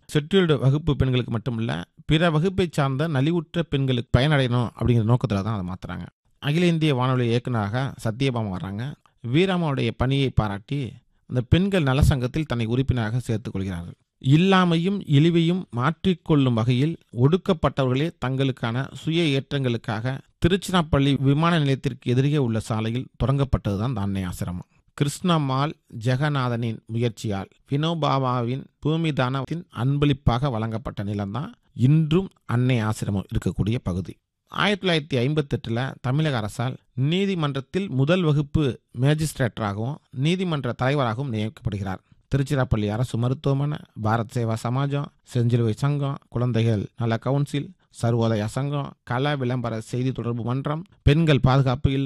scheduled வகுப்பு பெண்களுக்கு மட்டுமில்ல பிற வகுப்பை சார்ந்த நலிவுற்ற பெண்களுக்கு பயனடையணும் அப்படிங்கிற நோக்கத்தில் தான் அதை மாற்றுறாங்க அகில இந்திய வானொலி இயக்குநராக சத்யபாமா வர்றாங்க வீராமாவுடைய பணியை பாராட்டி அந்த பெண்கள் நல சங்கத்தில் தன்னை உறுப்பினராக சேர்த்துக் கொள்கிறார்கள் இல்லாமையும் இழிவையும் மாற்றிக்கொள்ளும் வகையில் ஒடுக்கப்பட்டவர்களே தங்களுக்கான சுய ஏற்றங்களுக்காக திருச்சிராப்பள்ளி விமான நிலையத்திற்கு எதிரே உள்ள சாலையில் தொடங்கப்பட்டதுதான் இந்த அன்னை ஆசிரமம் கிருஷ்ணம்மாள் ஜெகநாதனின் முயற்சியால் வினோபாபாவின் பூமிதானத்தின் அன்பளிப்பாக வழங்கப்பட்ட நிலம்தான் இன்றும் அன்னை ஆசிரமம் இருக்கக்கூடிய பகுதி ஆயிரத்தி தொள்ளாயிரத்தி ஐம்பத்தெட்டில் தமிழக அரசால் நீதிமன்றத்தில் முதல் வகுப்பு மேஜிஸ்ட்ரேட்டராகவும் நீதிமன்ற தலைவராகவும் நியமிக்கப்படுகிறார் திருச்சிராப்பள்ளி அரசு மருத்துவமனை பாரத் சேவா சமாஜம் செஞ்சிலுவை சங்கம் குழந்தைகள் நல கவுன்சில் சர்வோதய சங்கம் கல விளம்பர செய்தி தொடர்பு மன்றம் பெண்கள் பாதுகாப்பு இல்லம்